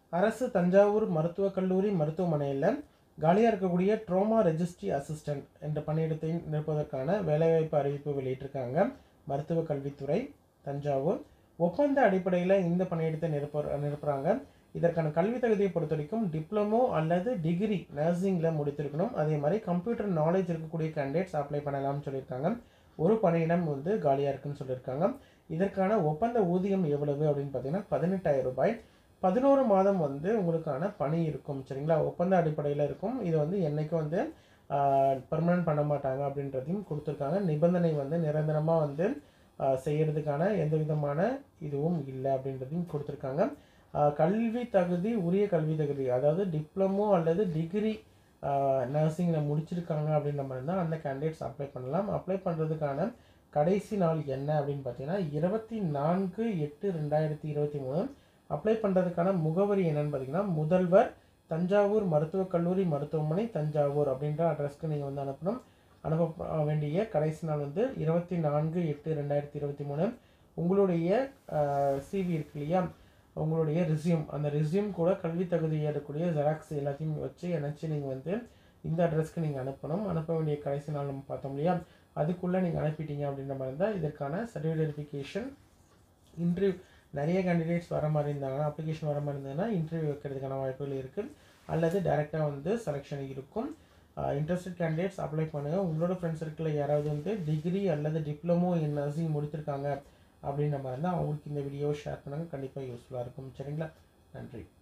அரசு தஞ்சாவூர் மருத்துவக் கல்லூரி மருத்துவமனையில் காலியாக இருக்கக்கூடிய ட்ரோமா ரெஜிஸ்ட்ரி அசிஸ்டன்ட் என்ற பணியிடத்தை நிரப்புவதற்கான வேலைவாய்ப்பு அறிவிப்பு வெளியிட்டிருக்காங்க மருத்துவ கல்வித்துறை தஞ்சாவூர் ஒப்பந்த அடிப்படையில் இந்த பணியிடத்தை நிரப்ப நிரப்புறாங்க இதற்கான கல்வி தகுதியை பொறுத்த வரைக்கும் டிப்ளமோ அல்லது டிகிரி நர்சிங்கில் முடித்திருக்கணும் அதே மாதிரி கம்ப்யூட்டர் நாலேஜ் இருக்கக்கூடிய கேண்டிடேட்ஸ் அப்ளை பண்ணலாம்னு சொல்லியிருக்காங்க ஒரு பணியிடம் வந்து காலியாக இருக்குன்னு சொல்லியிருக்காங்க இதற்கான ஒப்பந்த ஊதியம் எவ்வளவு அப்படின்னு பார்த்தீங்கன்னா பதினெட்டாயிரம் ரூபாய் பதினோரு மாதம் வந்து உங்களுக்கான பணி இருக்கும் சரிங்களா ஒப்பந்த அடிப்படையில் இருக்கும் இது வந்து என்றைக்கும் வந்து பர்மனன்ட் பண்ண மாட்டாங்க அப்படின்றதையும் கொடுத்துருக்காங்க நிபந்தனை வந்து நிரந்தரமாக வந்து ஆஹ், செய்யறதுக்கான எந்த விதமான இதுவும் இல்லை அப்படின்றதையும் கொடுத்துருக்காங்க ஆஹ், கல்வி தகுதி உரிய கல்வி தகுதி அதாவது டிப்ளமோ அல்லது டிகிரி நர்சிங்கில் முடிச்சிருக்காங்க அப்படின்ற மாதிரி இருந்தால் அந்த கேண்டிடேட்ஸ் அப்ளை பண்ணலாம் அப்ளை பண்ணுறதுக்கான கடைசி நாள் என்ன அப்படின்னு பார்த்தீங்கன்னா இருபத்தி நான்கு எட்டு ரெண்டாயிரத்தி இருபத்தி மூணு அப்ளை பண்ணுறதுக்கான முகவரி என்னன்னு பார்த்தீங்கன்னா முதல்வர் தஞ்சாவூர் மருத்துவக் கல்லூரி மருத்துவமனை தஞ்சாவூர் அப்படின்ற அட்ரஸ்க்கு நீங்கள் வந்து அனுப்பணும் அனுப்ப வேண்டிய கடைசி நாள் வந்து இருபத்தி நான்கு எட்டு ரெண்டாயிரத்தி இருபத்தி மூணு உங்களுடைய சிவி இருக்கு இல்லையா உங்களுடைய ரிசியூம் அந்த ரிசியூம் கூட கல்வி தகுதி ஏறக்கூடிய ஜெராக்ஸ் எல்லாத்தையும் வச்சு இணைச்சி நீங்கள் வந்து இந்த அட்ரஸ்க்கு நீங்கள் அனுப்பணும் அனுப்ப வேண்டிய கடைசி நாள் நம்ம பார்த்தோம் இல்லையா அதுக்குள்ளே நீங்கள் அனுப்பிட்டீங்க அப்படின்ற மாதிரி இருந்தால் இதற்கான சர்டிஃபிகேட் வெரிஃபிகேஷன் இன்டர்வியூ நிறைய கேண்டிடேட்ஸ் வர மாதிரி இருந்தாங்கன்னா அப்ளிகேஷன் வர மாதிரி இருந்ததுன்னா இன்டர்வியூ வைக்கிறதுக்கான வாய்ப்புகள் இருக்குது அல்லது டேரெக்டாக வந்து செலெக்ஷன் இருக்கும் இன்ட்ரெஸ்டட் கேண்டிடேட்ஸ் அப்ளை பண்ணுங்கள் உங்களோட ஃப்ரெண்ட்ஸ் சர்க்கிளில் யாராவது வந்து டிகிரி அல்லது டிப்ளமோ இன் நர்சிங் முடித்திருக்காங்க அப்படின்ற மாதிரி இருந்தால் அவங்களுக்கு இந்த வீடியோ ஷேர் பண்ணுங்கள் கண்டிப்பாக யூஸ்ஃபுல்லாக இருக்கும் சரிங்களா நன்றி